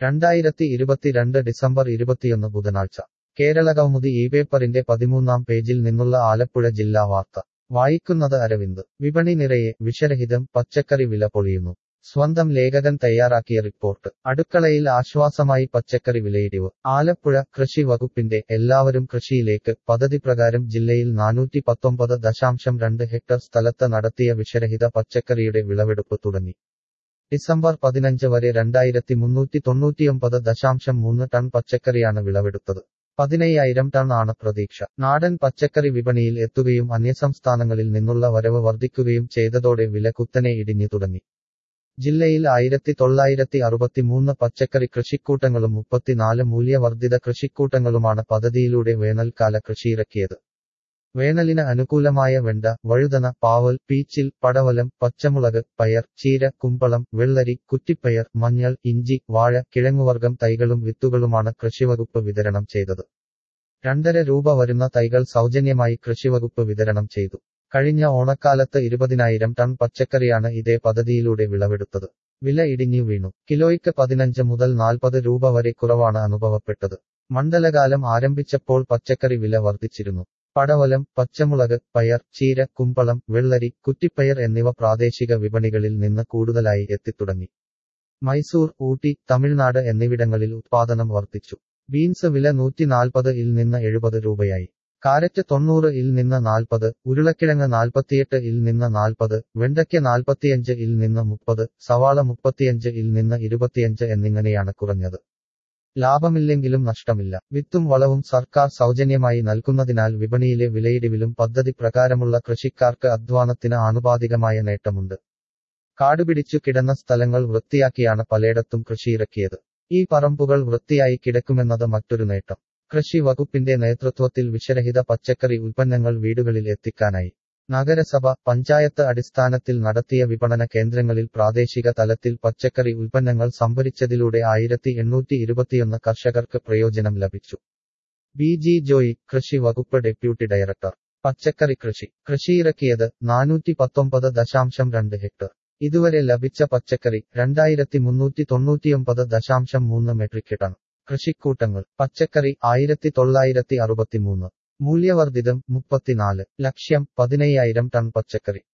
രണ്ടായിരത്തി ഇരുപത്തിരണ്ട് ഡിസംബർ ഇരുപത്തിയൊന്ന് ബുധനാഴ്ച കേരളകൗമുദി ഈ പേപ്പറിന്റെ പതിമൂന്നാം പേജിൽ നിന്നുള്ള ആലപ്പുഴ ജില്ലാ വാർത്ത വായിക്കുന്നത് അരവിന്ദ് വിപണി നിറയെ വിഷരഹിതം പച്ചക്കറി വില പൊളിയുന്നു സ്വന്തം ലേഖകൻ തയ്യാറാക്കിയ റിപ്പോർട്ട് അടുക്കളയിൽ ആശ്വാസമായി പച്ചക്കറി വിലയിടിവ് ആലപ്പുഴ കൃഷി വകുപ്പിന്റെ എല്ലാവരും കൃഷിയിലേക്ക് പദ്ധതി പ്രകാരം ജില്ലയിൽ നാനൂറ്റി പത്തൊമ്പത് ദശാംശം രണ്ട് ഹെക്ടർ സ്ഥലത്ത് നടത്തിയ വിഷരഹിത പച്ചക്കറിയുടെ വിളവെടുപ്പ് തുടങ്ങി ഡിസംബർ പതിനഞ്ച് വരെ രണ്ടായിരത്തി മുന്നൂറ്റി തൊണ്ണൂറ്റിയൊമ്പത് ദശാംശം മൂന്ന് ടൺ പച്ചക്കറിയാണ് വിളവെടുത്തത് പതിനയ്യായിരം ടൺ ആണ് പ്രതീക്ഷ നാടൻ പച്ചക്കറി വിപണിയിൽ എത്തുകയും അന്യസംസ്ഥാനങ്ങളിൽ നിന്നുള്ള വരവ് വർദ്ധിക്കുകയും ചെയ്തതോടെ വില കുത്തനെ ഇടിഞ്ഞു തുടങ്ങി ജില്ലയിൽ ആയിരത്തി തൊള്ളായിരത്തി അറുപത്തിമൂന്ന് പച്ചക്കറി കൃഷിക്കൂട്ടങ്ങളും മുപ്പത്തിനാല് മൂല്യവർദ്ധിത കൃഷിക്കൂട്ടങ്ങളുമാണ് പദ്ധതിയിലൂടെ വേനൽക്കാല കൃഷിയിറക്കിയത് വേനലിന് അനുകൂലമായ വെണ്ട വഴുതന പാവൽ പീച്ചിൽ പടവലം പച്ചമുളക് പയർ ചീര കുമ്പളം വെള്ളരി കുറ്റിപ്പയർ മഞ്ഞൾ ഇഞ്ചി വാഴ കിഴങ്ങുവർഗം തൈകളും വിത്തുകളുമാണ് കൃഷിവകുപ്പ് വിതരണം ചെയ്തത് രണ്ടര രൂപ വരുന്ന തൈകൾ സൗജന്യമായി കൃഷിവകുപ്പ് വിതരണം ചെയ്തു കഴിഞ്ഞ ഓണക്കാലത്ത് ഇരുപതിനായിരം ടൺ പച്ചക്കറിയാണ് ഇതേ പദ്ധതിയിലൂടെ വിളവെടുത്തത് വില ഇടിഞ്ഞു വീണു കിലോയ്ക്ക് പതിനഞ്ച് മുതൽ നാൽപ്പത് രൂപ വരെ കുറവാണ് അനുഭവപ്പെട്ടത് മണ്ഡലകാലം ആരംഭിച്ചപ്പോൾ പച്ചക്കറി വില വർദ്ധിച്ചിരുന്നു പടവലം പച്ചമുളക് പയർ ചീര കുമ്പളം വെള്ളരി കുറ്റിപ്പയർ എന്നിവ പ്രാദേശിക വിപണികളിൽ നിന്ന് കൂടുതലായി എത്തിത്തുടങ്ങി മൈസൂർ ഊട്ടി തമിഴ്നാട് എന്നിവിടങ്ങളിൽ ഉത്പാദനം വർദ്ധിച്ചു ബീൻസ് വില നൂറ്റി നാൽപ്പത് ഇൽ നിന്ന് എഴുപത് രൂപയായി കാരറ്റ് തൊണ്ണൂറ് ഇൽ നിന്ന് നാൽപ്പത് ഉരുളക്കിഴങ്ങ് നാൽപ്പത്തിയെട്ട് ഇൽ നിന്ന് നാൽപ്പത് വെണ്ടയ്ക്ക് നാൽപ്പത്തിയഞ്ച് ഇൽ നിന്ന് മുപ്പത് സവാള മുപ്പത്തിയഞ്ച് ഇൽ നിന്ന് ഇരുപത്തിയഞ്ച് എന്നിങ്ങനെയാണ് കുറഞ്ഞത് ലാഭമില്ലെങ്കിലും നഷ്ടമില്ല വിത്തും വളവും സർക്കാർ സൗജന്യമായി നൽകുന്നതിനാൽ വിപണിയിലെ വിലയിടിവിലും പദ്ധതി പ്രകാരമുള്ള കൃഷിക്കാർക്ക് അധ്വാനത്തിന് ആനുപാതികമായ നേട്ടമുണ്ട് കാടുപിടിച്ചു കിടന്ന സ്ഥലങ്ങൾ വൃത്തിയാക്കിയാണ് പലയിടത്തും കൃഷിയിറക്കിയത് ഈ പറമ്പുകൾ വൃത്തിയായി കിടക്കുമെന്നത് മറ്റൊരു നേട്ടം കൃഷി വകുപ്പിന്റെ നേതൃത്വത്തിൽ വിഷരഹിത പച്ചക്കറി ഉൽപ്പന്നങ്ങൾ വീടുകളിൽ എത്തിക്കാനായി നഗരസഭ പഞ്ചായത്ത് അടിസ്ഥാനത്തിൽ നടത്തിയ വിപണന കേന്ദ്രങ്ങളിൽ പ്രാദേശിക തലത്തിൽ പച്ചക്കറി ഉൽപ്പന്നങ്ങൾ സംഭരിച്ചതിലൂടെ ആയിരത്തി എണ്ണൂറ്റി ഇരുപത്തിയൊന്ന് കർഷകർക്ക് പ്രയോജനം ലഭിച്ചു ബി ജി ജോയി കൃഷി വകുപ്പ് ഡെപ്യൂട്ടി ഡയറക്ടർ പച്ചക്കറി കൃഷി കൃഷിയിറക്കിയത് നാനൂറ്റി പത്തൊമ്പത് ദശാംശം രണ്ട് ഹെക്ടർ ഇതുവരെ ലഭിച്ച പച്ചക്കറി രണ്ടായിരത്തി മുന്നൂറ്റി തൊണ്ണൂറ്റിയൊമ്പത് ദശാംശം മൂന്ന് മെട്രിക് ടൺ കൃഷിക്കൂട്ടങ്ങൾ പച്ചക്കറി ആയിരത്തി തൊള്ളായിരത്തി അറുപത്തിമൂന്ന് മൂല്യവർദ്ധിതം മുപ്പത്തിനാല് ലക്ഷ്യം പതിനയ്യായിരം ടൺ പച്ചക്കറി